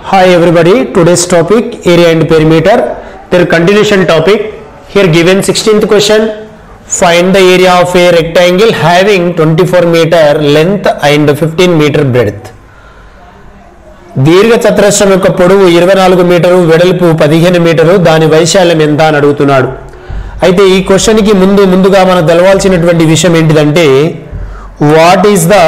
Hi everybody, today's topic area and perimeter. Their continuation topic. Here given 16th question. Find the area of a rectangle having 24 meter length and 15 meter breadth. దీర్ఘ చతురస్రం యొక్క పొడవు ఇరవై నాలుగు metre వెడల్పు పదిహేను metre దాని వైశాల్యం ఎంత అని అడుగుతున్నాడు అయితే ఈ క్వశ్చన్కి ముందు ముందుగా మనం తెలవాల్సినటువంటి విషయం ఏంటిదంటే వాట్ ఈస్ ద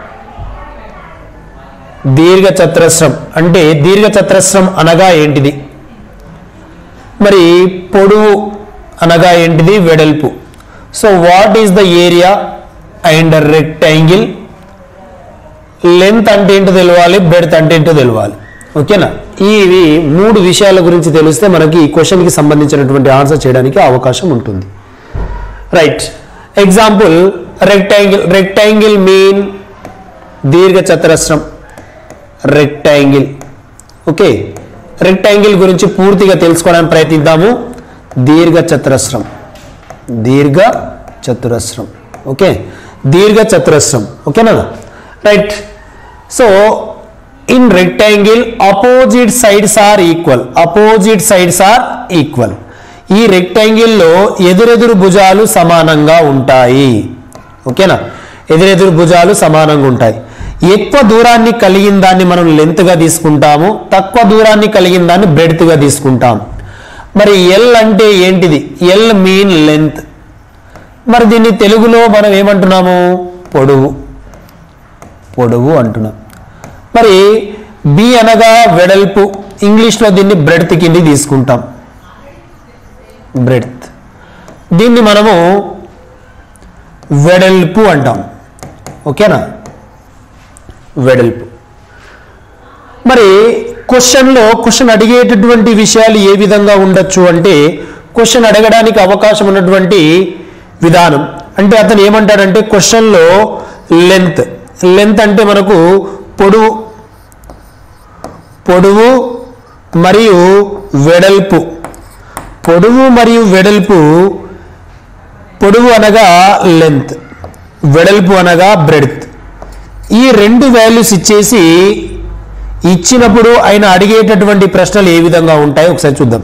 దీర్ఘ చతురస్రం అంటే దీర్ఘ చతురస్రం అనగా ఏంటిది మరి పొడవు అనగా ఏంటిది వెడల్పు so what is the area and rectangle length అంటే ఏంటో తెలియాలి బ్రెడ్త్ అంటే ఏంటో తెలియాలి ఓకేనా ఇవి మూడు విషయాల గురించి తెలిస్తే మనకి ఈ క్వశ్చన్కి సంబంధించినటువంటి ఆన్సర్ చేయడానికి అవకాశం ఉంటుంది right example rectangle rectangle mean దీర్ఘ చతురస్రం రెక్టాంగిల్ ఓకే రెక్టాంగిల్ గురించి పూర్తిగా తెలుసుకోవడానికి ప్రయత్నిద్దాము దీర్ఘ చతురస్రం దీర్ఘ చతురస్రం ఓకే దీర్ఘ చతురస్రం ఓకేనా right so in rectangle opposite sides are equal opposite sides are equal ఈ రెక్టాంగిల్లో ఎదురెదురు భుజాలు సమానంగా ఉంటాయి ఓకేనా ఎదురెదురు భుజాలు సమానంగా ఉంటాయి ఎక్కువ దూరాన్ని కలిగిన దాన్ని మనం లెంత్గా తీసుకుంటాము తక్కువ దూరాన్ని కలిగిన దాన్ని బ్రెడ్త్గా తీసుకుంటాం మరి ఎల్ అంటే ఏంటిది ఎల్ మీన్ లెంత్ మరి దీన్ని తెలుగులో మనం ఏమంటున్నాము పొడవు పొడవు అంటున్నాం మరి బి అనగా వెడల్పు ఇంగ్లీష్లో దీన్ని బ్రెడ్త్ కింది తీసుకుంటాం బ్రెడ్త్ దీన్ని మనము వెడల్పు అంటాం ఓకేనా వెడల్పు మరి క్వశ్చన్లో క్వశ్చన్ అడిగేటటువంటి విషయాలు ఏ విధంగా ఉండొచ్చు అంటే క్వశ్చన్ అడగడానికి అవకాశం ఉన్నటువంటి విధానం అంటే అతను ఏమంటాడంటే క్వశ్చన్లో లెంత్ లెంత్ అంటే మనకు పొడవు పొడవు మరియు వెడల్పు పొడవు మరియు వెడల్పు పొడవు అనగా లెంత్ వెడల్పు అనగా బ్రెడ్త్ ఈ రెండు వాల్యూస్ ఇచ్చేసి ఇచ్చినప్పుడు ఆయన అడిగేటటువంటి ప్రశ్నలు ఏ విధంగా ఉంటాయో ఒకసారి చూద్దాం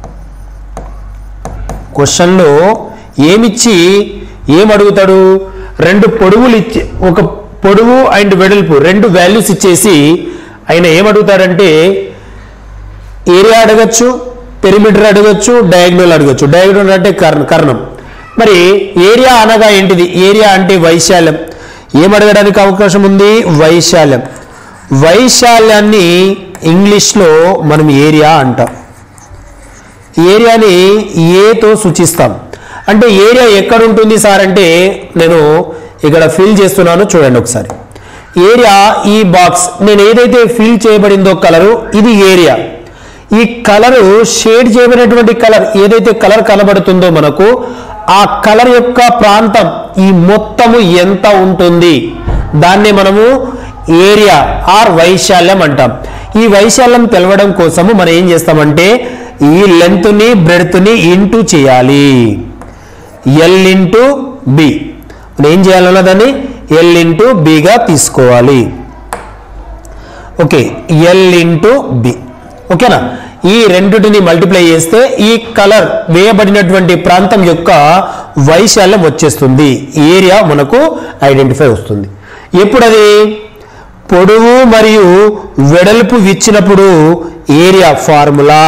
క్వశ్చన్లో ఏమిచ్చి ఏం అడుగుతాడు రెండు పొడవులు ఇచ్చి ఒక పొడవు అండ్ వెడల్పు రెండు వాల్యూస్ ఇచ్చేసి ఆయన ఏమడుగుతాడంటే ఏరియా అడగచ్చు పెరిమీటర్ అడగచ్చు డయాగ్నల్ అడగచ్చు డయాగ్నల్ అంటే కర్ణ కర్ణం మరి ఏరియా అనగా ఏంటిది ఏరియా అంటే వైశాల్యం ఏం అడగడానికి అవకాశం ఉంది వైశాల్యం వైశాల్యాన్ని ఇంగ్లీష్లో మనం ఏరియా అంటాం ఏరియాని ఏతో సూచిస్తాం అంటే ఏరియా ఎక్కడ ఉంటుంది సార్ అంటే నేను ఇక్కడ ఫిల్ చేస్తున్నాను చూడండి ఒకసారి ఏరియా ఈ బాక్స్ నేను ఏదైతే ఫిల్ చేయబడిందో కలరు ఇది ఏరియా ఈ కలరు షేడ్ చేయబడినటువంటి కలర్ ఏదైతే కలర్ కనబడుతుందో మనకు ఆ కలర్ యొక్క ప్రాంతం ఈ మొత్తము ఎంత ఉంటుంది దాన్ని మనము ఏరియా ఆర్ వైశాల్యం అంటాం ఈ వైశాల్యం తెలవడం కోసము మనం ఏం చేస్తామంటే ఈ లెంత్ని బ్రెడ్త్ని ఇంటూ చేయాలి ఎల్ ఇంటూ బి మనం ఏం చేయాలన్న దాన్ని ఎల్ ఇంటూ బిగా తీసుకోవాలి ఓకే ఎల్ ఇంటూ బి ఓకేనా ఈ రెండుటిని మల్టిప్లై చేస్తే ఈ కలర్ వేయబడినటువంటి ప్రాంతం యొక్క వైశాల్యం వచ్చేస్తుంది ఏరియా మనకు ఐడెంటిఫై వస్తుంది ఎప్పుడు అది పొడవు మరియు వెడల్పు ఇచ్చినప్పుడు area formula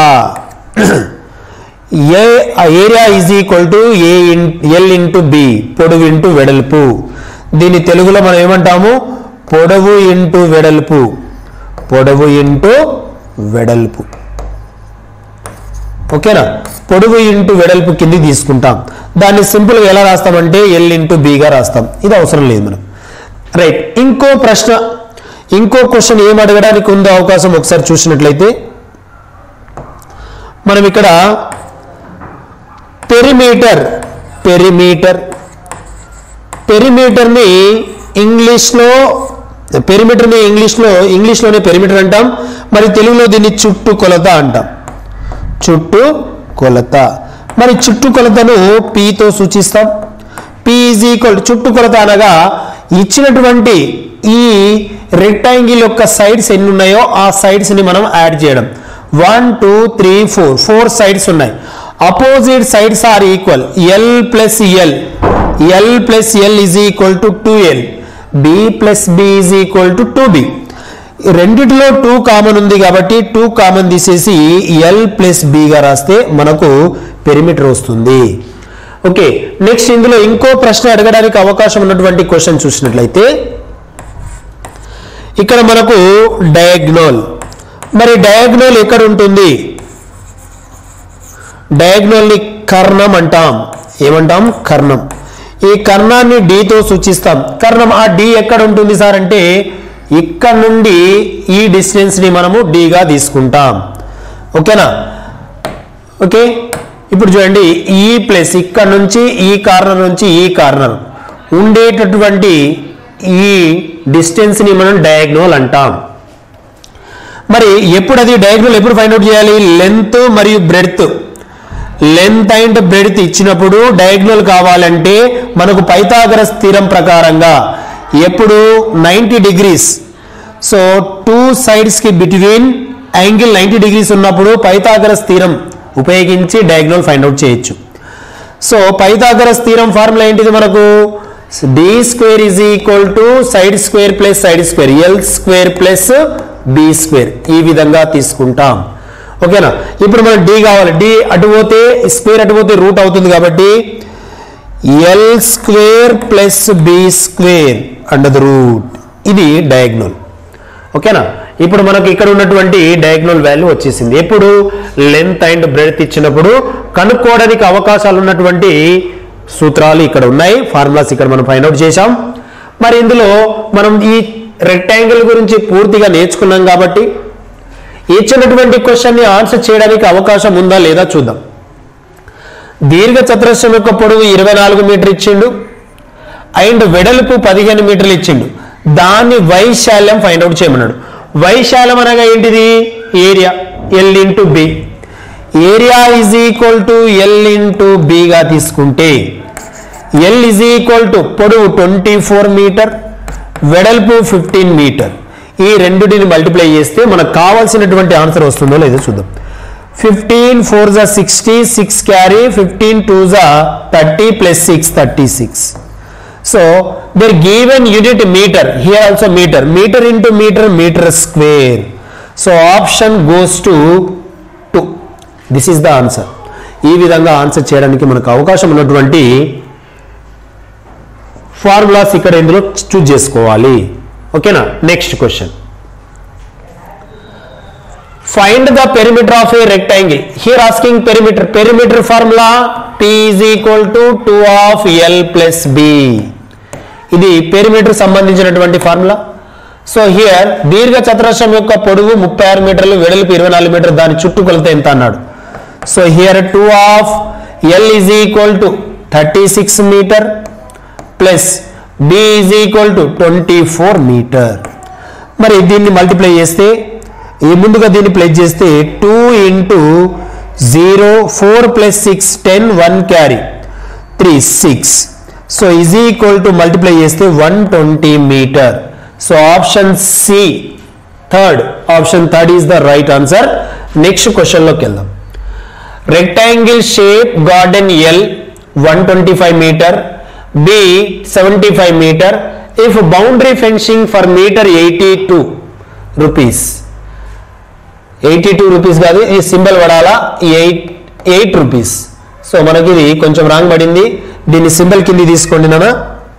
A area is equal to A in L into B పొడవు ఇంటూ వెడల్పు దీన్ని తెలుగులో మనం ఏమంటాము పొడవు ఇంటూ వెడల్పు పొడవు ఇంటూ వెడల్పు ఓకేనా పొడవు ఇంటూ వెడల్పు కింది తీసుకుంటాం దాన్ని సింపుల్గా ఎలా రాస్తామంటే ఎల్ ఇంటూ బిగా రాస్తాం ఇది అవసరం లేదు మనం రైట్ ఇంకో ప్రశ్న ఇంకో క్వశ్చన్ ఏం అడగడానికి ఉందో అవకాశం ఒకసారి చూసినట్లయితే మనం ఇక్కడ పెరిమీటర్ పెరిమీటర్ పెరిమీటర్ని ఇంగ్లీష్లో పెరిమీటర్ని ఇంగ్లీష్లో ఇంగ్లీష్లోనే పెరిమీటర్ అంటాం మరి తెలుగులో దీన్ని చుట్టూ కొలత అంటాం చుట్టూ కొలత మరి చుట్టూ కొలతను పీతో సూచిస్తాం పి ఈజ్ ఈక్వల్ చుట్టూ కొలత అనగా ఇచ్చినటువంటి ఈ రెక్టాంగిల్ యొక్క సైడ్స్ ఎన్ని ఉన్నాయో ఆ సైడ్స్ ని మనం యాడ్ చేయడం one two three four four sides ఉన్నాయి opposite sides are equal L plus L L plus L is equal to two L B plus B is equal to two B రెండిటిలో two common ఉంది కాబట్టి two common తీసేసి L plus బిగా రాస్తే మనకు perimeter వస్తుంది okay next ఇందులో ఇంకో ప్రశ్న అడగడానికి అవకాశం ఉన్నటువంటి క్వశ్చన్ చూసినట్లయితే ఇక్కడ మనకు డయాగ్నోల్ మరి డయాగ్నోల్ ఎక్కడ ఉంటుంది డయాగ్నోల్ ని కర్ణం అంటాం ఏమంటాం కర్ణం ఈ కర్ణాన్ని తో సూచిస్తాం కర్ణం ఆ డి ఎక్కడ ఉంటుంది సార్ అంటే ఇక్కడ నుండి ఈ డిస్టెన్స్ ని మనము గా తీసుకుంటాం ఓకేనా ఓకే ఇప్పుడు చూడండి ఈ ప్లస్ ఇక్కడ నుంచి ఈ కార్నర్ నుంచి ఈ కార్నర్ ఉండేటటువంటి ఈ డిస్టెన్స్ ని మనం డయాగ్నోల్ అంటాం మరి ఎప్పుడు అది డయాగ్నల్ ఎప్పుడు ఫైండ్ అవుట్ చేయాలి లెంత్ మరియు బ్రెడ్త్ లెంత్ అండ్ బ్రెడ్త్ ఇచ్చినప్పుడు డయాగ్నల్ కావాలంటే మనకు పైథాగరస్ స్థిరం ప్రకారంగా ఎప్పుడు ninety degrees so two sides కి బిట్వీన్ యాంగిల్ నైంటీ డిగ్రీస్ ఉన్నప్పుడు పైథాగరస్ స్థిరం ఉపయోగించి డయాగ్నల్ ఫైండ్ అవుట్ చేయొచ్చు సో పైథాగరస్ స్థిరం ఫార్ములా ఏంటిది మనకు D square is equal to side square plus side square L square plus B square ఈ విధంగా తీసుకుంటాం ఓకేనా ఇప్పుడు మనకు డి కావాలి డి అటు పోతే స్క్వేర్ అటు పోతే రూట్ అవుతుంది కాబట్టి L square plus B square under the root ఇది డయాగ్నల్ ఓకేనా ఇప్పుడు మనకు ఇక్కడ ఉన్నటువంటి డయాగ్నల్ వాల్యూ వచ్చేసింది ఎప్పుడు లెంత్ అండ్ బ్రెడ్త్ ఇచ్చినప్పుడు కనుక్కోవడానికి అవకాశాలు ఉన్నటువంటి సూత్రాలు ఇక్కడ ఉన్నాయి ఫార్ములాస్ ఇక్కడ మనం ఫైండ్ అవుట్ చేశాం మరి ఇందులో మనం ఈ రెక్టాంగిల్ గురించి పూర్తిగా నేర్చుకున్నాం కాబట్టి ఇచ్చినటువంటి క్వశ్చన్ ని ఆన్సర్ చేయడానికి అవకాశం ఉందా లేదా చూద్దాం దీర్ఘ చతురస్రం యొక్క పొడవు ఇరవై నాలుగు మీటర్ ఇచ్చిండు అండ్ వెడల్పు పదిహేను మీటర్లు ఇచ్చిండు దాన్ని వైశాల్యం ఫైండ్ అవుట్ చేయమన్నాడు వైశాల్యం అనగా ఏంటిది area L into B area is equal to L into బిగా తీసుకుంటే ఎల్ ఈజ్ ఈక్వల్ టు పొడవు ట్వంటీ ఫోర్ మీటర్ వెడల్పు ఫిఫ్టీన్ మీటర్ ఈ రెండుటిని మల్టిప్లై చేస్తే మనకు కావాల్సినటువంటి ఆన్సర్ వస్తుందో లేదో చూద్దాం ఫిఫ్టీన్ ఫోర్ జా sixty six carry fifteen two జా thirty plus six thirty six so there given unit metre here also metre metre into metre metre square so option goes to two this is the answer ఈ విధంగా answer చేయడానికి మనకు అవకాశం ఉన్నటువంటి formulas ఇక్కడ ఇందులో choose చేసుకోవాలి ఓకేనా next question find the perimeter of a rectangle here asking perimeter perimeter formula P is equal to two of L plus B ఇది పెరిమీటర్ సంబంధించినటువంటి ఫార్ములా సో హియర్ దీర్ఘ చతురస్రం యొక్క పొడవు ముప్పై ఆరు మీటర్లు వెడల్పు ఇరవై నాలుగు మీటర్ దాని చుట్టూ కొలత ఎంత అన్నాడు so here two of L is equal to thirty six meter plus B is equal to twenty four meter మరి దీన్ని మల్టిప్లై చేస్తే ఈ ముందుగా దీన్ని ప్లేస్ చేస్తే two into zero four plus six ten one carry three six so is equal to multiply చేస్తే one twenty meter so option C third option third is the right answer next క్వశ్చన్లోకి వెళ్దాం rectangle shape garden L 125 meter B 75 meter if boundary fencing for meter 82 rupees 82 rupees కాదు ఈ symbol పడాలా eight eight rupees so మనకి ఇది కొంచెం wrong పడింది దీన్ని సింబల్ కింది తీసుకోండి నాన్న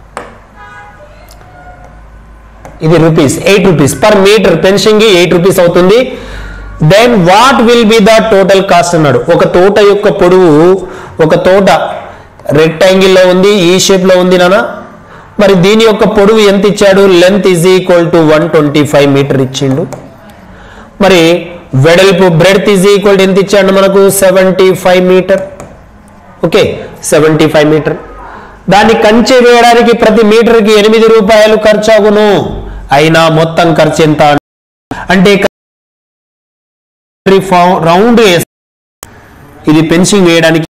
ఇది rupees eight rupees per meter fencing eight rupees అవుతుంది then what will be the total cost అన్నాడు ఒక తోట యొక్క పొడవు ఒక తోట rectangle లో ఉంది ఈ షేప్ లో ఉంది నాన్న మరి దీని యొక్క పొడవు ఎంత ఇచ్చాడు length is equal to one twenty five meter ఇచ్చిండు మరి వెడల్పు బ్రెడ్త్ ఈజ్ ఈక్వల్ ఎంత ఇచ్చాడు మనకు seventy five meter okay seventy five meter దాన్ని కంచె వేయడానికి ప్రతి మీటర్కి ఎనిమిది రూపాయలు ఖర్చు అగును అయినా మొత్తం ఖర్చు ఎంత అంటే రౌండ్ ఇది పెన్సింగ్ వేయడానికి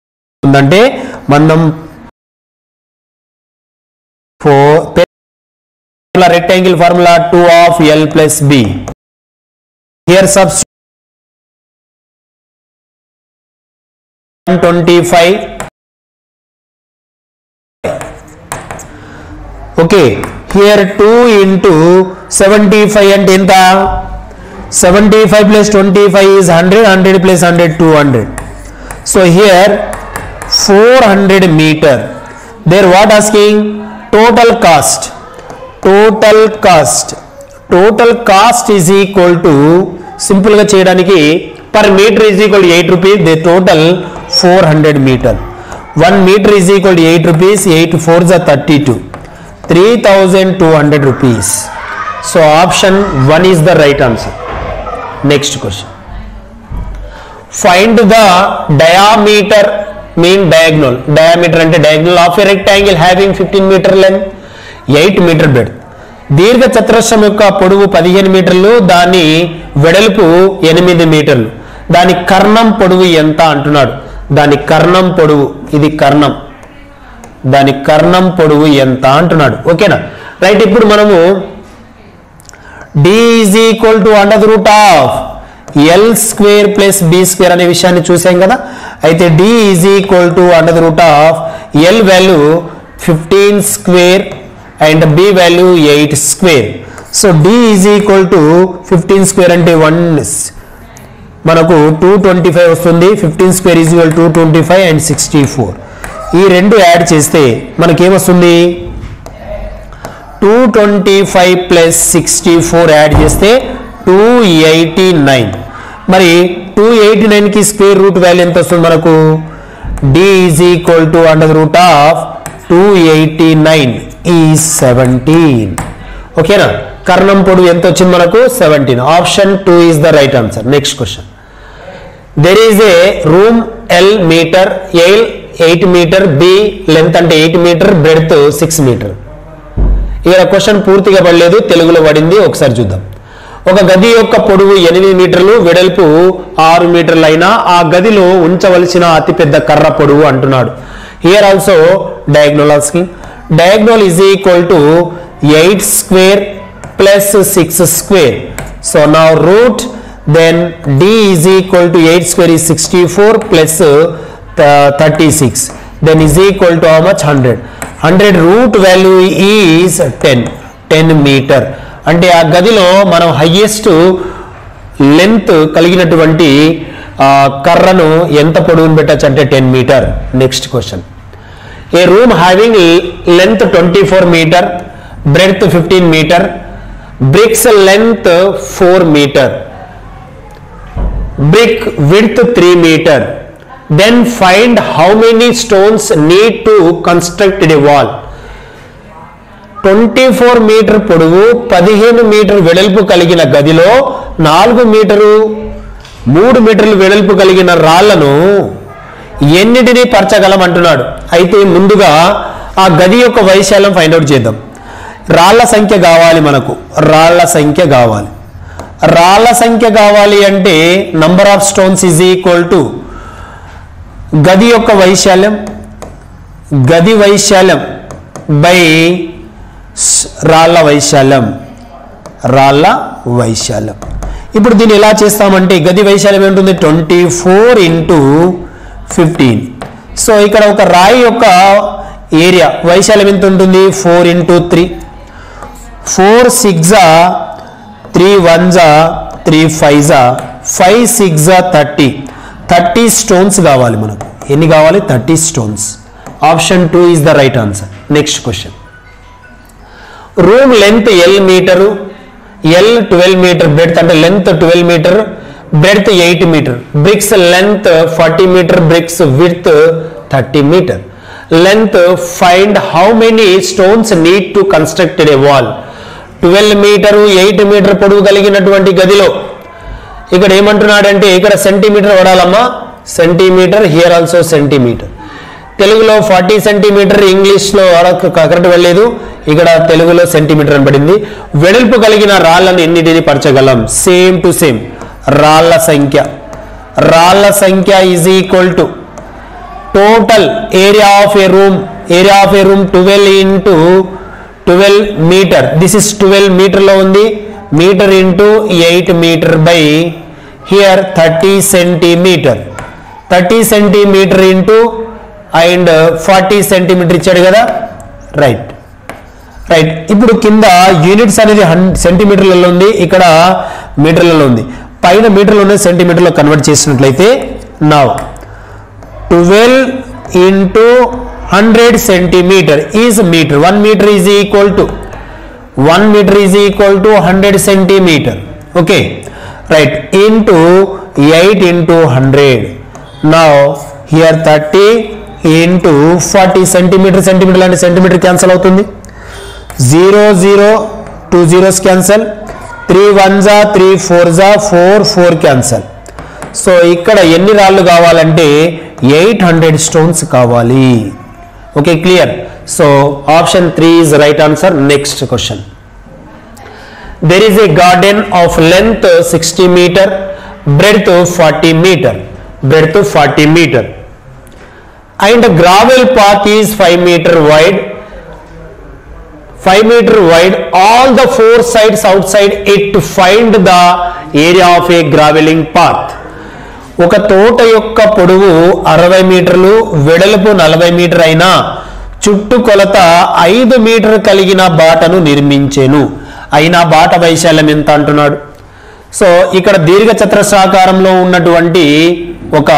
ఉందంటే మనం four rectangle formula 2 of L plus B. Here substitute 125 okay here two into seventy five అంటే ఎంత seventy five plus twenty five is hundred hundred plus hundred two hundred so here four hundred meter there what asking total cost total cost total cost is equal to సింపుల్గా చేయడానికి per meter is equal to eight rupees the total four hundred meter one meter is equal to eight rupees eight four జా thirty two three thousand two hundred rupees so option one is the right answer next question find the diameter mean diagonal diameter అంటే diagonal of a rectangle having fifteen meter length eight meter bed దీర్ఘ చతురస్రం యొక్క పొడవు పదిహేను మీటర్లు దాని వెడల్పు ఎనిమిది మీటర్లు దాని కర్ణం పొడవు ఎంత అంటున్నాడు దాని కర్ణం పొడవు ఇది కర్ణం దాని కర్ణం పొడవు ఎంత అంటున్నాడు ఓకేనా రైట్ ఇప్పుడు మనము D is equal to under root of L square plus B square అనే విషయాన్ని చూసాం కదా అయితే D is equal to under root of L value fifteen square and B value eight square so D is equal to fifteen square అంటే one మనకు two twenty five వస్తుంది fifteen square is equal to twenty five and sixty four ఈ రెండు add చేస్తే మనకేమొస్తుంది two twenty five plus sixty four add చేస్తే two eighty nine మరి two eighty నైన్కి స్క్వేర్ రూట్ వాల్యూ ఎంత వస్తుంది మనకు D is equal to under root of two eighty nine ఈ సెవెంటీన్ ఓకేనా కర్ణం పొడవు ఎంత వచ్చింది మనకు seventeen option two is the right answer next question there is a room L meter L eight meter B length అంటే eight meter breadth six meter ఇక్కడ question పూర్తిగా పడలేదు తెలుగులో పడింది ఒకసారి చూద్దాం ఒక గది యొక్క పొడవు ఎనిమిది మీటర్లు వెడల్పు ఆరు మీటర్లు అయినా ఆ గదిలో ఉంచవలసిన అతిపెద్ద కర్ర పొడవు అంటున్నాడు here also diagonal asking diagonal is equal to eight square plus six square so నా root then D is equal to eight square is sixty four plus thirty six then is equal to how much hundred hundred root value is ten ten meter అంటే ఆ గదిలో మనం highest length కలిగినటువంటి ఆ, కర్రను ఎంత పొడవును పెట్టచ్చు అంటే ten meter next question a room having length twenty four meter breadth fifteen meter bricks length four meter brick width 3 meter then find how many stones need to construct a wall twenty four meter పొడవు పదిహేను metre వెడల్పు కలిగిన గదిలో నాలుగు metre మూడు మీటర్లు వెడల్పు కలిగిన రాళ్లను ఎన్నిటిని పరచగలం అంటున్నాడు అయితే ముందుగా ఆ గది యొక్క వైశాల్యం ఫైండ్ అవుట్ చేద్దాం రాళ్ల సంఖ్య కావాలి మనకు రాళ్ల సంఖ్య కావాలి రాళ్ల సంఖ్య కావాలి అంటే number of stones is equal to గది యొక్క వైశాల్యం గది వైశాల్యం బై స్- రాళ్ల వైశాల్యం రాళ్ల వైశాల్యం ఇప్పుడు దీన్ని ఎలా చేస్తామంటే గది వైశాల్యం ఏంటుంది twenty four into fifteen so ఇక్కడ ఒక రాయి యొక్క ఏరియా వైశాల్యం ఎంత ఉంటుంది four into three four six three one జా త్రీ ఫైవ్ జా ఫైవ్ సిక్స్ జా థర్టీ థర్టీ స్టోన్స్ కావాలి మనకు ఎన్ని కావాలి thirty stones option two is the right answer next question room length L meter L twelve meter breadth అంటే length twelve meter breadth eight meter bricks length forty meter bricks width thirty meter length find how many stones need to constructed a wall twelve meter eight meter పొడవు కలిగినటువంటి గదిలో ఇక్కడ ఏమంటున్నాడంటే ఇక్కడ centimeter వాడాలమ్మా centimeter here also centimeter తెలుగులో forty centimeter ఇంగ్లీష్లో correct వెళ్ళలేదు ఇక్కడ తెలుగులో సెంటీమీటర్ అని పడింది వెడల్పు కలిగిన రాళ్ళను ఎన్నిటిని పరచగలం సేమ్ టు సేమ్ రాళ్ళ సంఖ్య రాళ్ళ సంఖ్య is equal to total area of a room area of a room twelve into twelve meter this is twelve మీటర్లో ఉంది meter into eight meter by here thirty centimeter thirty centimeter into and forty centimeter ఇచ్చాడు కదా right right ఇప్పుడు కింద units అనేది హన్ సెంటీమీటర్లలో ఉంది ఇక్కడ మీటర్లలో ఉంది పైన మీటర్లో ఉన్నది సెంటీమీటర్లో కన్వర్ట్ చేసినట్లయితే నా twelve into hundred centimeter is meter one meter is equal to one meter is equal to hundred centimeter okay right into eight into hundred నా here thirty into forty centimeter centimeter అంటే centimeter cancel అవుతుంది zero zero two zeros cancel three one జా three four జా four four cancel so ఇక్కడ ఎన్ని రాళ్ళు కావాలంటే eight hundred stones కావాలి okay clear so option three is right answer next question there is a garden of length 60 meter breadth 40 meter breadth 40 meter and gravel path is 5 meter wide 5 meter wide all the four sides outside it to find the area of a graveling path ఒక తోట యొక్క పొడవు అరవై మీటర్లు వెడల్పు నలభై metre అయినా చుట్టుకొలత ఐదు మీటర్ కలిగిన బాటను నిర్మించెను అయినా బాట వైశాల్యం ఎంత అంటున్నాడు సో ఇక్కడ దీర్ఘ చతురస్రాకారంలో ఉన్నటువంటి ఒక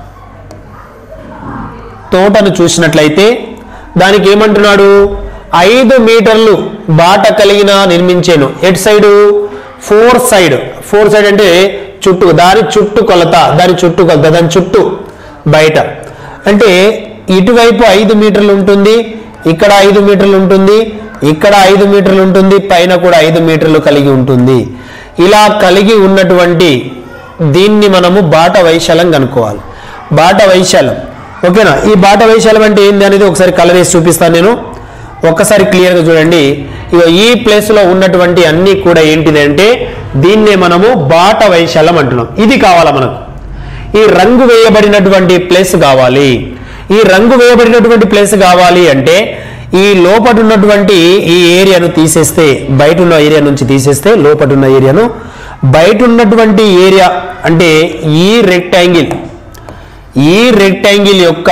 తోటను చూసినట్లయితే దానికి ఏమంటున్నాడు ఐదు మీటర్లు బాట కలిగిన నిర్మించాను at side four side four side అంటే చుట్టూ దాని చుట్టూ కొలత దాని చుట్టూ కొలత దాని చుట్టూ బయట అంటే ఇటువైపు ఐదు మీటర్లు ఉంటుంది ఇక్కడ ఐదు మీటర్లు ఉంటుంది ఇక్కడ ఐదు మీటర్లు ఉంటుంది పైన కూడా ఐదు మీటర్లు కలిగి ఉంటుంది ఇలా కలిగి ఉన్నటువంటి దీన్ని మనము బాట వైశాల్యం కనుక్కోవాలి బాట వైశాల్యం ఓకేనా ఈ బాట వైశాల్యం అంటే ఏంది అనేది ఒకసారి కలర్ వేసి చూపిస్తాను నేను ఒక్కసారి క్లియర్గా చూడండి ఇక ఈ ప్లేస్లో ఉన్నటువంటి అన్నీ కూడా ఏంటిది అంటే దీన్నే మనము బాట వైశాల్యం అంటున్నాం ఇది కావాలా మనకు ఈ రంగు వేయబడినటువంటి ప్లేస్ కావాలి ఈ రంగు వేయబడినటువంటి ప్లేస్ కావాలి అంటే ఈ లోపట ఉన్నటువంటి ఈ ఏరియాను తీసేస్తే బయట ఉన్న ఏరియా నుంచి తీసేస్తే లోపట ఉన్న ఏరియాను బయట ఉన్నటువంటి ఏరియా అంటే ఈ రెక్టాంగిల్ ఈ రెక్టాంగిల్ యొక్క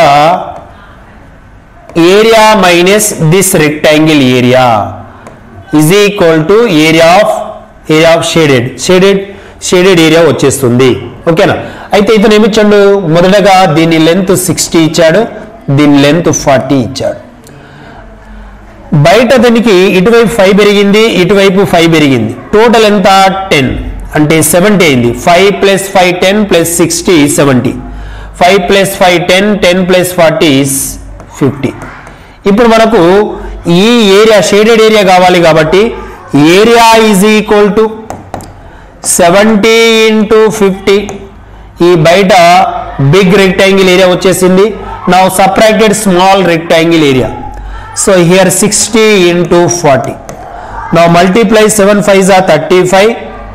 area minus this rectangle area is equal to area of area of shaded shaded shaded area వచ్చేస్తుంది ఓకేనా అయితే ఇతను ఏమిచ్చాడు మొదటగా దీని లెంత్ సిక్స్టీ ఇచ్చాడు దీని లెంత్ ఫార్టీ ఇచ్చాడు బయట దీనికి ఇటువైపు ఫైవ్ పెరిగింది ఇటువైపు ఫైవ్ పెరిగింది టోటల్ ఎంత టెన్ అంటే సెవెంటీ అయింది five plus five ten plus sixty seventy five plus five ten ten plus forty fifty ఇప్పుడు మనకు ఈ ఏరియా షేడెడ్ ఏరియా కావాలి కాబట్టి area is equal to seventy into fifty ఈ బయట బిగ్ రెక్టాంగిల్ ఏరియా వచ్చేసింది నా separated small rectangle area so here sixty into forty నా మల్టీప్లై సెవెన్ ఫైవ్ జా thirty five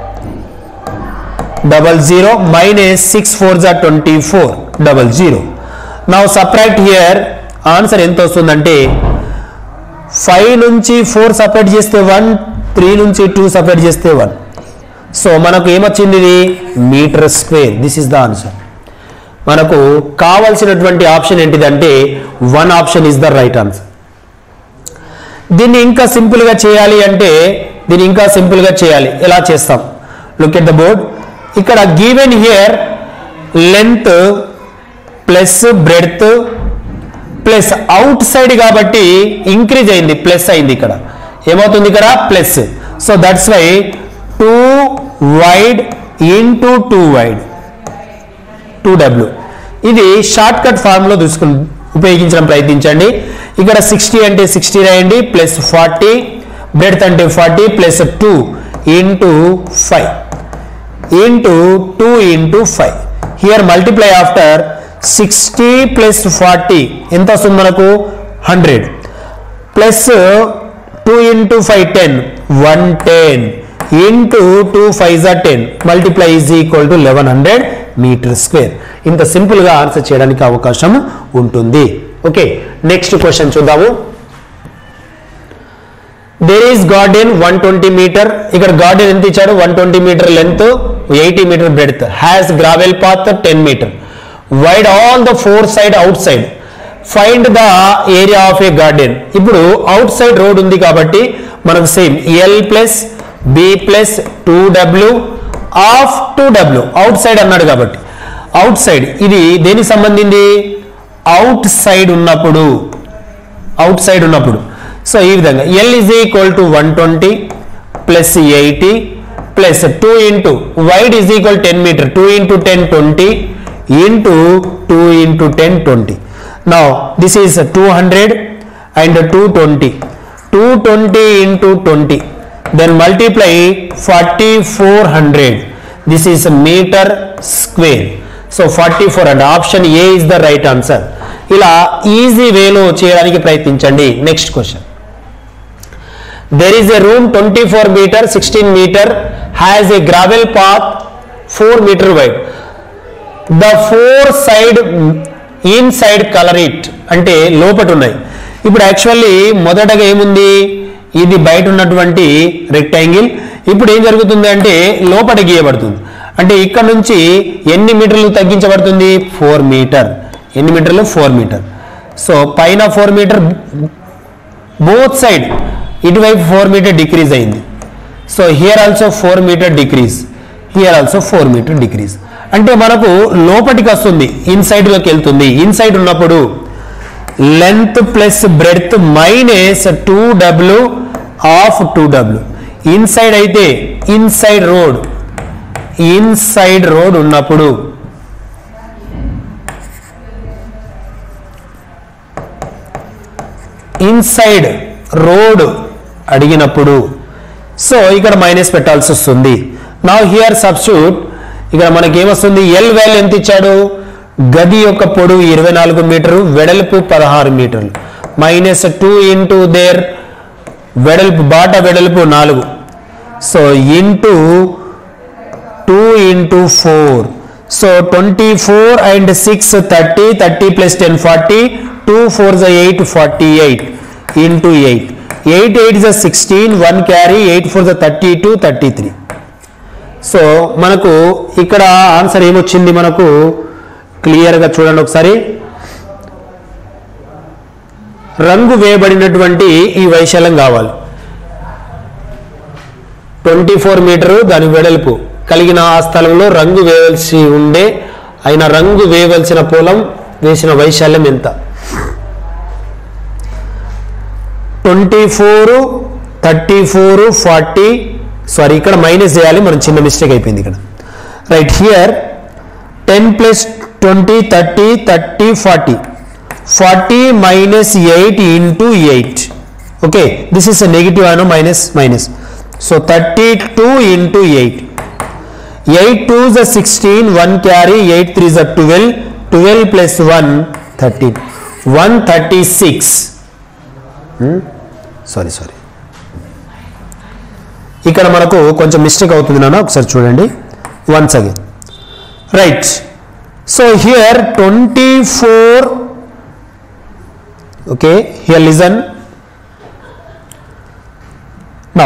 double zero minus six four జా twenty four double zero నా separate here answer ఎంత వస్తుందంటే ఫైవ్ నుంచి ఫోర్ సపరేట్ చేస్తే వన్ త్రీ నుంచి two separate చేస్తే వన్ సో మనకు ఏమొచ్చింది ఇది meter square this is the answer మనకు కావలసినటువంటి ఆప్షన్ ఏంటిదంటే one option is the right answer దీన్ని ఇంకా సింపుల్గా చేయాలి అంటే దీన్ని ఇంకా సింపుల్గా చేయాలి ఎలా చేస్తాం లుక్ ఎట్ ద బోర్డ్ ఇక్కడ given here length plus breadth plus outside కాబట్టి ఇంక్రీజ్ అయింది ప్లస్ అయింది ఇక్కడ ఏమవుతుంది ఇక్కడ plus so that's why two wide into two wide two W ఇది షార్ట్ కట్ ఫార్ములో తీసుకుని ఉపయోగించడం ప్రయత్నించండి ఇక్కడ సిక్స్టీ అంటే సిక్స్టీ రాయండి ప్లస్ ఫార్టీ బ్రెడ్త్ అంటే forty plus two into five into two into five here multiply after sixty plus forty ఎంత వస్తుంది మనకు hundred plus two into five ten one ten into two five జా ten multiply is equal to eleven hundred meter square ఇంత సింపుల్గా answer చేయడానికి అవకాశం ఉంటుంది okay next question చూద్దాము there is garden one twenty meter ఇక్కడ గార్డెన్ ఎంత ఇచ్చాడు one twenty meter length eighty meter breadth has gravel path ten meter wide all the four side outside find the area of a garden ఇప్పుడు outside road ఉంది కాబట్టి మనకు same L plus B plus two W of two W outside అన్నాడు కాబట్టి outside ఇది దేనికి సంబంధింది outside ఉన్నప్పుడు అవుట్ సైడ్ ఉన్నప్పుడు సో ఈ విధంగా L is equal to one twenty plus eighty plus two into wide is equal ten meter two into ten twenty into two into ten twenty now this is two hundred and two twenty two twenty into twenty then multiply forty four hundred this is meter square so forty four and option A is the right answer ఇలా easy వేలో చేయడానికి ప్రయత్నించండి next question there is a room 24 meter 16 meter has a gravel path 4 meter wide the four side inside color it అంటే లోపట ఉన్నాయి ఇప్పుడు actually మొదటగా ఏముంది ఇది బయట ఉన్నటువంటి రెక్టాంగిల్ ఇప్పుడు ఏం జరుగుతుంది అంటే లోపట గీయబడుతుంది అంటే ఇక్కడ నుంచి ఎన్ని మీటర్లు తగ్గించబడుతుంది ఫోర్ మీటర్ ఎన్ని మీటర్లు ఫోర్ మీటర్ సో పైన ఫోర్ మీటర్ బోత్ సైడ్ ఇటువైపు ఫోర్ మీటర్ డిక్రీజ్ అయింది so here also four meter decrease here also four meter decrease అంటే మనకు లోపటికి వస్తుంది ఇన్సైడ్ లోకి వెళ్తుంది ఇన్సైడ్ ఉన్నప్పుడు length plus breadth minus two W of two W inside అయితే ఇన్సైడ్ రోడ్ ఇన్సైడ్ రోడ్ ఉన్నప్పుడు ఇన్సైడ్ రోడ్ అడిగినప్పుడు సో ఇక్కడ మైనస్ పెట్టాల్సి వస్తుంది నా హియర్ సబ్స్టిట్యూట్ ఇక్కడ మనకి ఏమొస్తుంది ఎల్ వాల్యూ ఎంత ఇచ్చాడు గది యొక్క పొడవు ఇరవై నాలుగు మీటరు వెడల్పు పదహారు మీటర్లు మైనస్ టూ ఇంటూ దేర్ వెడల్పు బాట వెడల్పు నాలుగు so into two into four so twenty four and six thirty thirty plus ten forty two four జ eight forty eight into eight eight eight జ sixteen one carry eight four జ thirty two thirty three so మనకు ఇక్కడ answer ఏమొచ్చింది మనకు క్లియర్గా చూడండి ఒకసారి రంగు వేయబడినటువంటి ఈ వైశాల్యం కావాలి ట్వంటీ ఫోర్ మీటరు దాని వెడల్పు కలిగిన ఆ స్థలంలో రంగు వేయవలసి ఉండే ఆయన రంగు వేయవలసిన పొలం వేసిన వైశాల్యం ఎంత twenty four thirty four forty sorry ఇక్కడ మైనస్ చేయాలి మనం చిన్న మిస్టేక్ అయిపోయింది ఇక్కడ right here ten plus twenty thirty thirty forty forty minus eight into eight okay this is negative అను minus minus so thirty two into eight eight two జ sixteen one carry eight three జ twelve twelve plus one thirteen one thirty six sorry sorry ఇక్కడ మనకు కొంచెం mistake అవుతుంది నాన్న ఒకసారి చూడండి once again right so here twenty four okay here listen now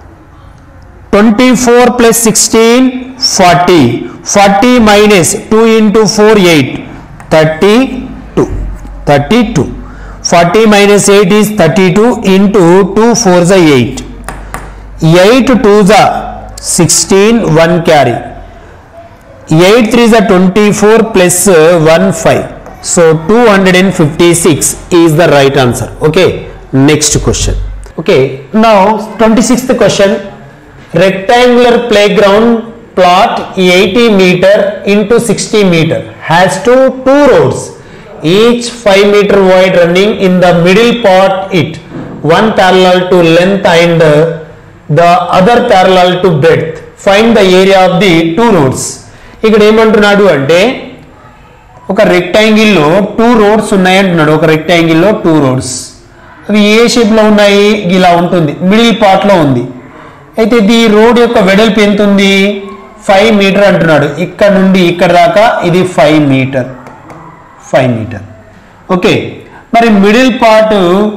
24 plus 16 40 40 minus 2 into 4 8 32 32 40 minus 8 is 32 into 2 4 is 8 8 2 is 16 1 carry 8 3 is 24 plus 1 5 so 256 is the right answer okay next question okay now 26th question rectangular playground plot 80 meter into 60 meter has two two roads each 5 meter wide running in the middle part it one parallel to length and uh, the other parallel to breadth find the area of the two roads ఇక్కడ ఏమంటున్నాడు అంటే ఒక రెక్టాంగిల్లో two roads ఉన్నాయి అంటున్నాడు ఒక రెక్టాంగిల్లో two roads అవి ఏ షేప్లో ఉన్నాయి ఇలా ఉంటుంది మిడిల్ పార్ట్లో ఉంది అయితే ఇది రోడ్ యొక్క వెడల్పు ఎంత ఉంది ఫైవ్ మీటర్ అంటున్నాడు ఇక్కడ నుండి ఇక్కడ దాకా ఇది five meter five meter okay మరి మిడిల్ పార్ట్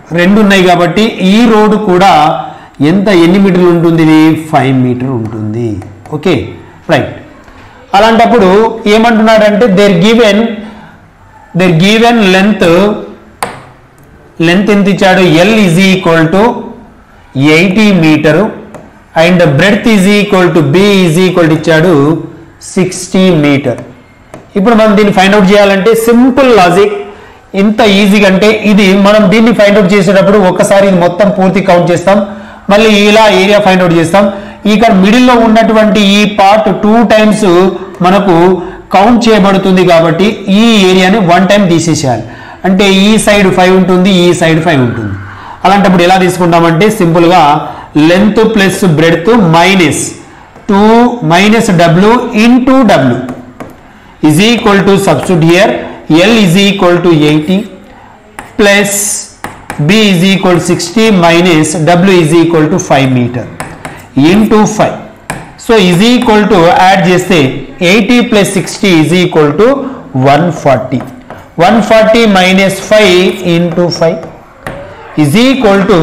రెండు ఉన్నాయి కాబట్టి ఈ రోడ్ కూడా ఎంత ఎన్ని మీటర్లు ఉంటుంది ఇది ఫైవ్ మీటర్ ఉంటుంది ఓకే రైట్ అలాంటప్పుడు ఏమంటున్నాడంటే there given there given length length ఎంత ఇచ్చాడు L is equal to eighty meter and breadth is equal to B is equal to ఇచ్చాడు సిక్స్టీ మీటర్ ఇప్పుడు మనం దీన్ని ఫైండ్ అవుట్ చేయాలంటే సింపుల్ లాజిక్ ఇంత ఈజీగా అంటే ఇది మనం దీన్ని ఫైండ్ అవుట్ చేసేటప్పుడు ఒక్కసారి ఇది మొత్తం పూర్తి కౌంట్ చేస్తాం మళ్ళీ ఇలా ఏరియా ఫైండ్ అవుట్ చేస్తాం ఇక్కడ మిడిల్లో ఉన్నటువంటి ఈ పార్ట్ టూ టైమ్స్ మనకు కౌంట్ చేయబడుతుంది కాబట్టి ఈ ఏరియాని వన్ టైం తీసేసేయాలి అంటే ఈ సైడ్ ఫైవ్ ఉంటుంది ఈ సైడ్ ఫైవ్ ఉంటుంది అలాంటప్పుడు ఎలా తీసుకుంటామంటే సింపుల్గా length plus breadth minus two minus W into W is equal to substitute here L is equal to 80 plus B is equal to 60 minus W is equal to 5 meter into 5 so is equal to add చేస్తే 80 plus 60 is equal to 140 140 minus 5 into 5 is equal to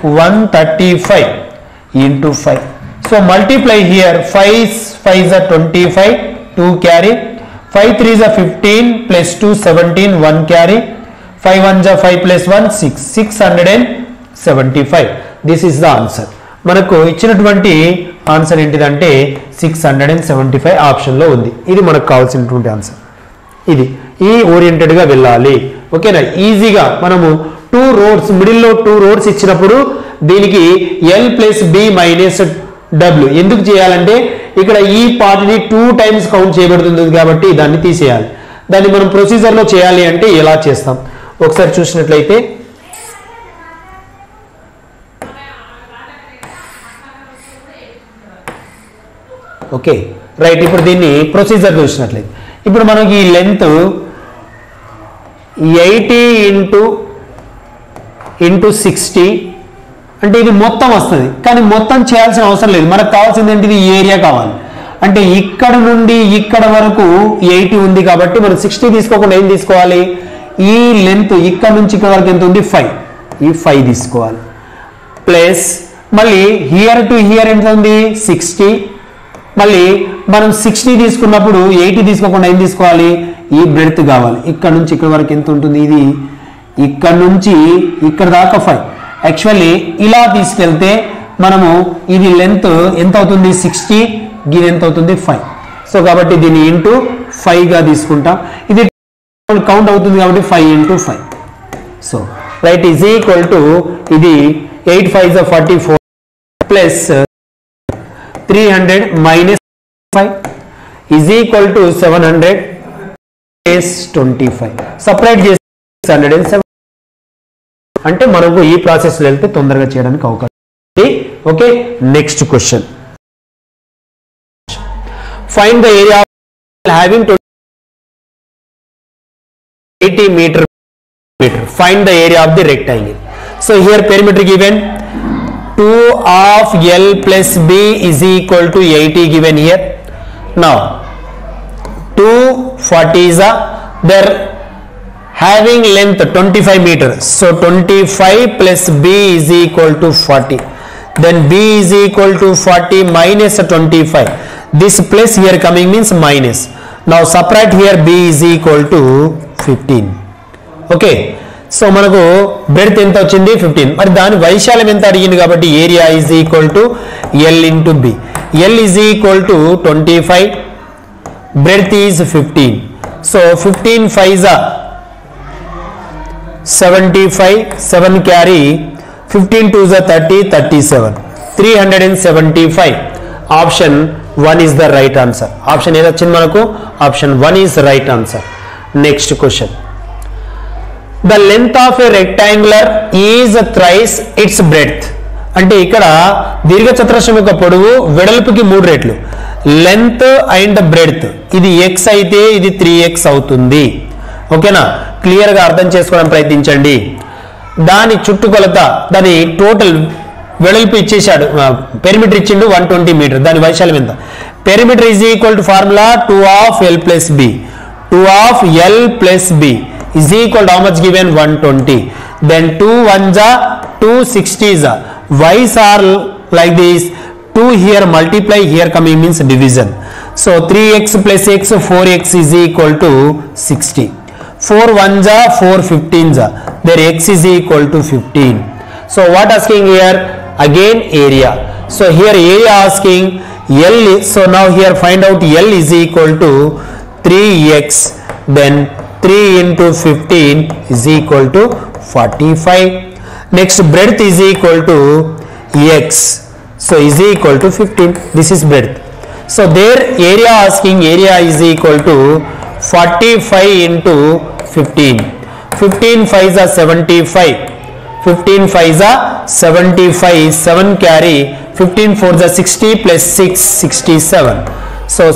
135 into 5 so multiply here 5 5 is a 25 2 carry 5 3 is a 15 plus 2 17 1 carry 5 1 is a 5 plus 1 6 675 this is the answer మనకు ఇచ్చినటువంటి answer ఏంటిదంటే six hundred and seventy five ఆప్షన్లో ఉంది ఇది మనకు కావాల్సినటువంటి answer ఇది ఈ ఓరియంటెడ్గా వెళ్ళాలి ఓకేనా ఈజీగా మనము టూ రోడ్స్ మిడిల్లో టూ రోడ్స్ ఇచ్చినప్పుడు దీనికి L plus B minus W ఎందుకు చేయాలంటే ఇక్కడ ఈ పార్ట్ని టూ టైమ్స్ కౌంట్ చేయబడుతుంది కాబట్టి దాన్ని తీసేయాలి దాన్ని మనం ప్రొసీజర్లో చేయాలి అంటే ఎలా చేస్తాం ఒకసారి చూసినట్లయితే ఓకే రైట్ ఇప్పుడు దీన్ని ప్రొసీజర్ చూసినట్లయితే ఇప్పుడు మనకి ఈ length eighty into into sixty అంటే ఇది మొత్తం వస్తుంది కానీ మొత్తం చేయాల్సిన అవసరం లేదు మనకు కావాల్సింది ఏంటిది ఈ ఏరియా కావాలి అంటే ఇక్కడ నుండి ఇక్కడ వరకు ఎయిటీ ఉంది కాబట్టి మనం సిక్స్టీ తీసుకోకుండా ఏం తీసుకోవాలి ఈ లెంత్ ఇక్కడ నుంచి ఇక్కడ వరకు ఎంత ఉంది ఫైవ్ ఈ ఫైవ్ తీసుకోవాలి ప్లస్ మళ్ళీ హియర్ టు హియర్ ఎంత ఉంది సిక్స్టీ మళ్ళీ మనం సిక్స్టీ తీసుకున్నప్పుడు ఎయిటీ తీసుకోకుండా ఏం తీసుకోవాలి ఈ బ్రెడ్త్ కావాలి ఇక్కడ నుంచి ఇక్కడ వరకు ఎంత ఉంటుంది ఇది ఇక్కడ నుంచి ఇక్కడ దాకా ఫైవ్ యాక్చువల్లీ ఇలా తీసుకెళ్తే మనము ఇది లెంత్ ఎంత అవుతుంది సిక్స్టీ ఇది ఎంత అవుతుంది ఫైవ్ సో కాబట్టి దీన్ని ఇంటూ ఫైవ్గా తీసుకుంటాం ఇది కౌంట్ అవుతుంది కాబట్టి five into five so right is equal to ఇది eight five forty four plus three hundred minus five is equal to seven hundred plus twenty five separate చేసి హండ్రెడ్ అండ్ సెవెన్ అంటే మనకు ఈ ప్రాసెస్లో వెళ్తే తొందరగా చేయడానికి అవకాశం ఉంది okay next question find the area having 80 meter meter find the area of the rectangle so here perimeter given 2 of l plus b is equal to 80 given here now 240 is a they're having length 25 meter so 25 plus b is equal to 40 then b is equal to 40 minus 25 this plus here coming means minus now separate here b is equal to 15 okay so మనకు breadth ఎంత వచ్చింది fifteen మరి దాని వైశాల్యం ఎంత అడిగింది కాబట్టి area is equal to L into B L is equal to twenty five breadth is fifteen so fifteen five జా seventy five seven carry fifteen two జా thirty thirty seven three hundred and seventy five option one is the right answer option ఏది వచ్చింది మనకు option one is right answer next question the length of a rectangular is thrice its breadth అంటే ఇక్కడ దీర్ఘచతురస్రం యొక్క పొడవు వెడల్పుకి మూడు రెట్లు లెంత్ అండ్ బ్రెడ్త్ ఇది ఎక్స్ అయితే ఇది త్రీ ఎక్స్ అవుతుంది ఓకేనా క్లియర్గా అర్థం చేసుకోవడం ప్రయత్నించండి దాని చుట్టుకొలత దాని టోటల్ వెడల్పు ఇచ్చేశాడు పెరిమీటర్ ఇచ్చిండు వన్ ట్వంటీ మీటర్ దాని వైశాల్యం ఎంత perimeter is equal to formula two of L plus B 2 of L plus B is equal to how much given 120. then 2 ones are 2 60s are y's are like this 2 here multiply here coming means division so 3x plus x 4x is equal to 60 4 ones are 4 15s are there x is equal to 15 so what asking here again area so here area asking l is- so now here find out l is equal to 3x then 3 into 15 is equal to 45 next breadth is equal to x so is equal to 15 this is breadth so their area asking area is equal to 45 into 15 15 5s are 75 15 5s are 75 7 carry 15 4s are 60 plus 6 67 so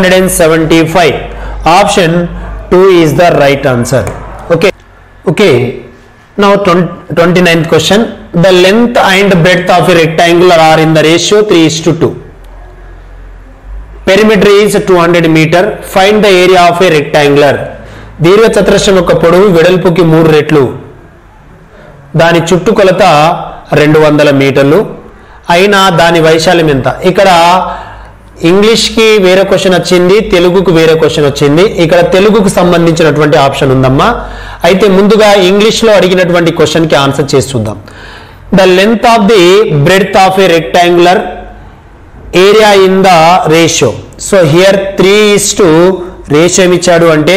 675 option 2 is the right answer okay okay now 20 29th question the length and breadth of a rectangle are in the ratio 3 is to 2 perimeter is 200 meter find the area of a rectangular దీర్ఘ చతురస్రం యొక్క పొడవు వెడల్పుకి మూడు రెట్లు దాని చుట్టుకొలత రెండు వందల మీటర్లు అయినా దాని వైశాల్యం ఎంత ఇక్కడ ఇంగ్లీష్కి వేరే క్వశ్చన్ వచ్చింది తెలుగుకు వేరే క్వశ్చన్ వచ్చింది ఇక్కడ తెలుగుకు సంబంధించినటువంటి ఆప్షన్ ఉందమ్మా అయితే ముందుగా ఇంగ్లీష్లో అడిగినటువంటి క్వశ్చన్కి ఆన్సర్ చేసి చూద్దాం the length of the breadth of a rectangular area in the ratio so here three is two ratio ఇచ్చాడు అంటే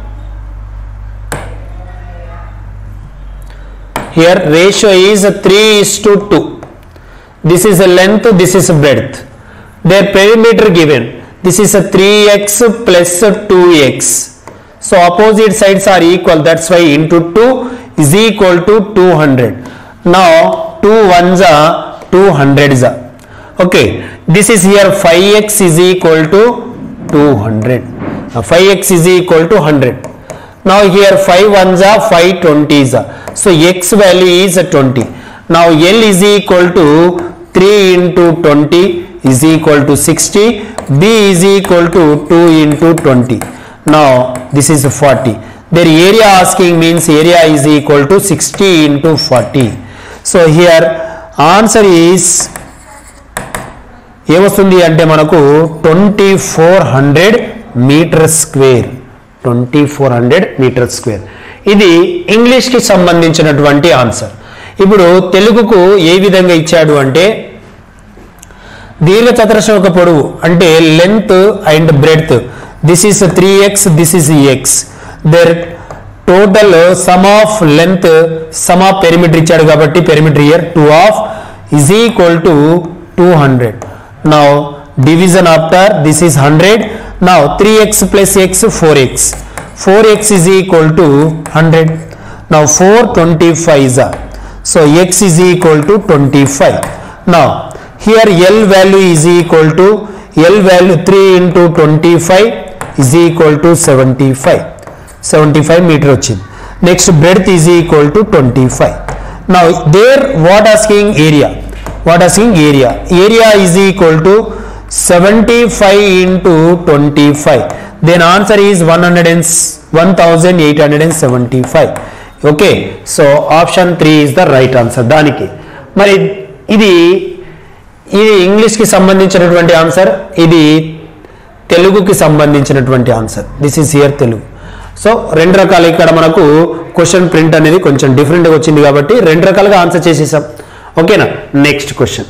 here ratio is 3 is to 2 this is a length this is a breadth their perimeter given this is a 3x plus a 2x so opposite sides are equal that's why into 2 is equal to 200 now 2 ones are 200s are okay this is here 5x is equal to 200 Now, 5x is equal to 100 now here 5 ones are 5 20s are. so x value is 20 now l is equal to 3 into 20 is equal to 60 b is equal to 2 into 20 now this is 40 their area asking means area is equal to 60 into 40 so here answer is ఏమొస్తుంది అంటే మనకు twenty four hundred meter square twenty four hundred meter square ఇది ఇంగ్లీష్కి సంబంధించినటువంటి answer ఇప్పుడు తెలుగుకు ఏ విధంగా ఇచ్చాడు అంటే దీర్ఘ చతురస్రం యొక్క పొడవు అంటే length and breadth this is three X this is X there total sum of length sum of perimeter ఇచ్చాడు కాబట్టి perimeter here two of is equal to 200 now division after this is 100 now 3x plus x 4x 4x is equal to 100 now 425 are so x is equal to 25 now here l value is equal to l value 3 into 25 is equal to 75 75 meter వచ్చింది next breadth is equal to twenty five now there what asking area what asking area area is equal to seventy five into twenty five then answer is one hundred and one thousand eight hundred and seventy five okay so option three is the right answer దానికి మరి ఇది ఇది ఇంగ్లీష్కి సంబంధించినటువంటి answer ఇది తెలుగుకి సంబంధించినటువంటి answer this is here Telugu so రెండు రకాలు ఇక్కడ మనకు క్వశ్చన్ ప్రింట్ అనేది కొంచెం డిఫరెంట్గా వచ్చింది కాబట్టి రెండు రకాలుగా ఆన్సర్ చేసేసాం ఓకేనా next question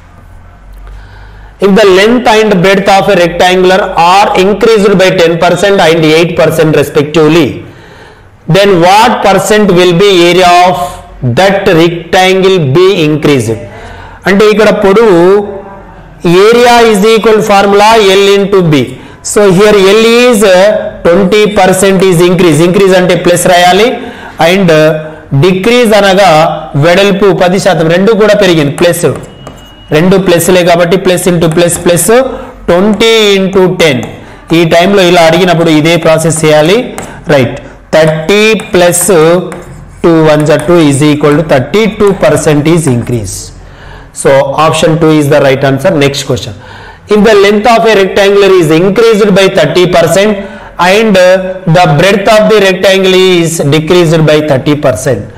if the length and breadth of a rectangular are increased by 10% and 8% respectively then what percent will be area of that rectangle be increased అంటే ఇక్కడ పొడవు area is equal formula L into B so here L is twenty percent is increase increase అంటే plus రాయాలి and decrease అనగా వెడల్పు పది శాతం రెండు కూడా పెరిగింది ప్లస్ రెండు ప్లస్లే కాబట్టి plus into plus plus twenty into ten ఈ టైంలో ఇలా అడిగినప్పుడు ఇదే ప్రాసెస్ చేయాలి right thirty plus two one జా two is equal to thirty two percent is increase so option two is the right answer next question if the length of a rectangular is increased by thirty percent and the breadth of the rectangle is decreased by thirty percent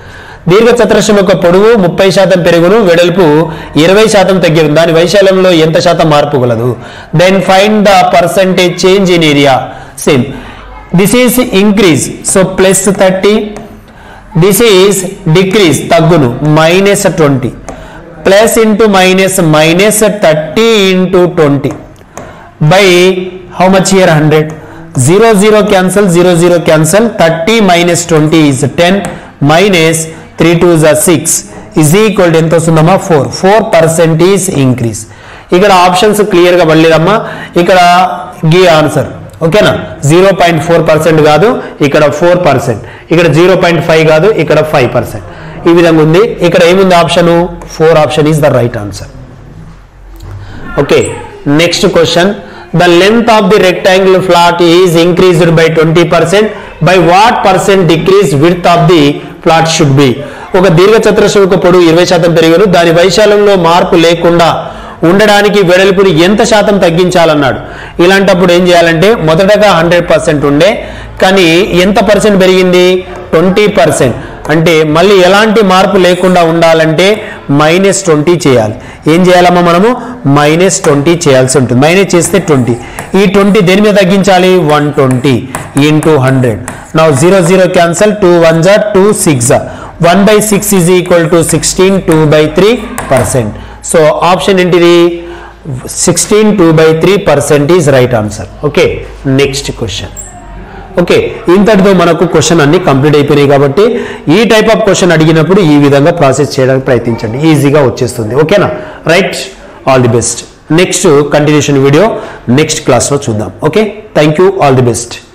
దీర్ఘ చతురస్రం యొక్క పొడవు ముప్పై శాతం పెరుగును వెడల్పు ఇరవై శాతం తగ్గిను దాని వైశాల్యంలో ఎంత శాతం మార్పు గలదు then find the percentage change in area same this is increase so plus thirty this is decrease తగ్గును minus twenty plus into minus minus thirty into twenty by how much here hundred zero zero cancel zero zero cancel thirty minus twenty is ten minus three two జా six is equal ఎంత వస్తుందమ్మా four four percent is increase ఇక్కడ options క్లియర్గా పడలేదమ్మా ఇక్కడ గీ answer ఓకేనా zero point four percent కాదు ఇక్కడ ఫోర్ పర్సెంట్ ఇక్కడ జీరో పాయింట్ ఫైవ్ కాదు ఇక్కడ ఫైవ్ పర్సెంట్ ఈ విధంగా ఉంది ఇక్కడ ఏముంది option four option is the right answer okay next question the length of the rectangle flat is increased by twenty percent by what percent decrease width of the flat should be ఒక దీర్ఘ చతురస్రం యొక్క పొడవు ఇరవై శాతం పెరిగాను దాని వైశాల్యంలో మార్పు లేకుండా ఉండడానికి వెడల్పుని ఎంత శాతం తగ్గించాలన్నాడు ఇలాంటప్పుడు ఏం చేయాలంటే మొదటగా హండ్రెడ్ పర్సెంట్ ఉండే కానీ ఎంత పర్సెంట్ పెరిగింది ట్వంటీ పర్సెంట్ అంటే మళ్ళీ ఎలాంటి మార్పు లేకుండా ఉండాలంటే మైనస్ ట్వంటీ చేయాలి ఏం చేయాలమ్మా మనము మైనస్ ట్వంటీ చేయాల్సి ఉంటుంది మైనస్ చేస్తే ట్వంటీ ఈ ట్వంటీ దేని మీద తగ్గించాలి వన్ ట్వంటీ ఇంటూ హండ్రెడ్ నా zero zero cancel two one జా టూ సిక్స్ జా one by six is equal to sixteen two by three percent so option ఏంటిది sixteen two by three percent is right answer okay next question okay ఇంతటితో మనకు question అన్ని complete అయిపోయినాయి కాబట్టి ఈ type of question అడిగినప్పుడు ఈ విధంగా ప్రాసెస్ చేయడానికి ప్రయత్నించండి ఈజీగా వచ్చేస్తుంది ఓకేనా right all the best next continuation video next క్లాస్లో చూద్దాం okay thank you all the best